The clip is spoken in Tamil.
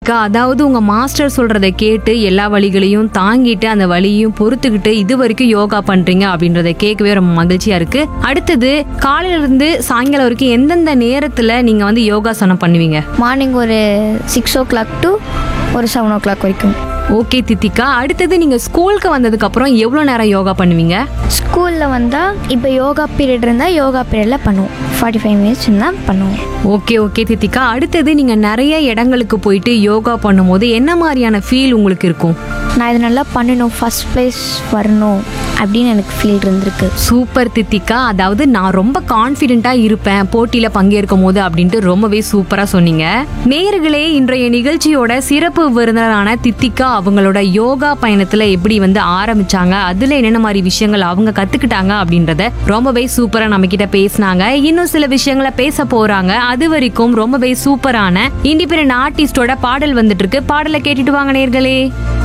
தித்திகா அதாவது உங்க மாஸ்டர் சொல்றதை கேட்டு எல்லா வழிகளையும் தாங்கிட்டு அந்த வழியையும் பொறுத்துக்கிட்டு இது வரைக்கும் யோகா பண்றீங்க அப்படின்றத கேட்கவே ரொம்ப மகிழ்ச்சியா இருக்கு அடுத்தது காலையில இருந்து சாயங்காலம் வரைக்கும் எந்தெந்த நேரத்துல நீங்க வந்து யோகாசனம் பண்ணுவீங்க மார்னிங் ஒரு சிக்ஸ் ஓ கிளாக் டு ஒரு செவன் ஓ கிளாக் வரைக்கும் ஓகே தித்திகா அடுத்தது நீங்க ஸ்கூலுக்கு வந்ததுக்கு அப்புறம் எவ்வளவு நேரம் யோகா பண்ணுவீங்க ஸ்கூலில் வந்தால் இப்போ யோகா பீரியட் இருந்தால் யோகா பீரியடில் பண்ணுவோம் ஃபார்ட்டி ஃபைவ் மினிட்ஸ் இருந்தால் பண்ணுவோம் ஓகே ஓகே தித்திகா அடுத்தது நீங்க நிறைய இடங்களுக்கு போயிட்டு யோகா பண்ணும்போது என்ன மாதிரியான ஃபீல் உங்களுக்கு இருக்கும் நான் இது நல்லா பண்ணணும் ஃபஸ்ட் ப்ளேஸ் வரணும் அப்படின்னு எனக்கு ஃபீல் இருந்திருக்கு சூப்பர் தித்திகா அதாவது நான் ரொம்ப கான்ஃபிடென்ட்டா இருப்பேன் போட்டியில பங்கேற்கும் போது அப்படின்ட்டு ரொம்பவே சூப்பரா சொன்னீங்க நேயர்களே இன்றைய நிகழ்ச்சியோட சிறப்பு விருந்தினரான தித்திகா அவங்களோட யோகா பயணத்துல எப்படி வந்து ஆரம்பிச்சாங்க அதுல என்னென்ன மாதிரி விஷயங்கள் அவங்க கத்துக்கிட்டாங்க அப்படின்றத ரொம்பவே சூப்பரா நம்ம கிட்ட பேசினாங்க இன்னும் சில விஷயங்களை பேச போறாங்க அது வரைக்கும் ரொம்பவே சூப்பரான இண்டிபெண்டன்ட் ஆர்டிஸ்டோட பாடல் வந்துட்டு இருக்கு பாடலை கேட்டுட்டு வாங்க நேயர்களே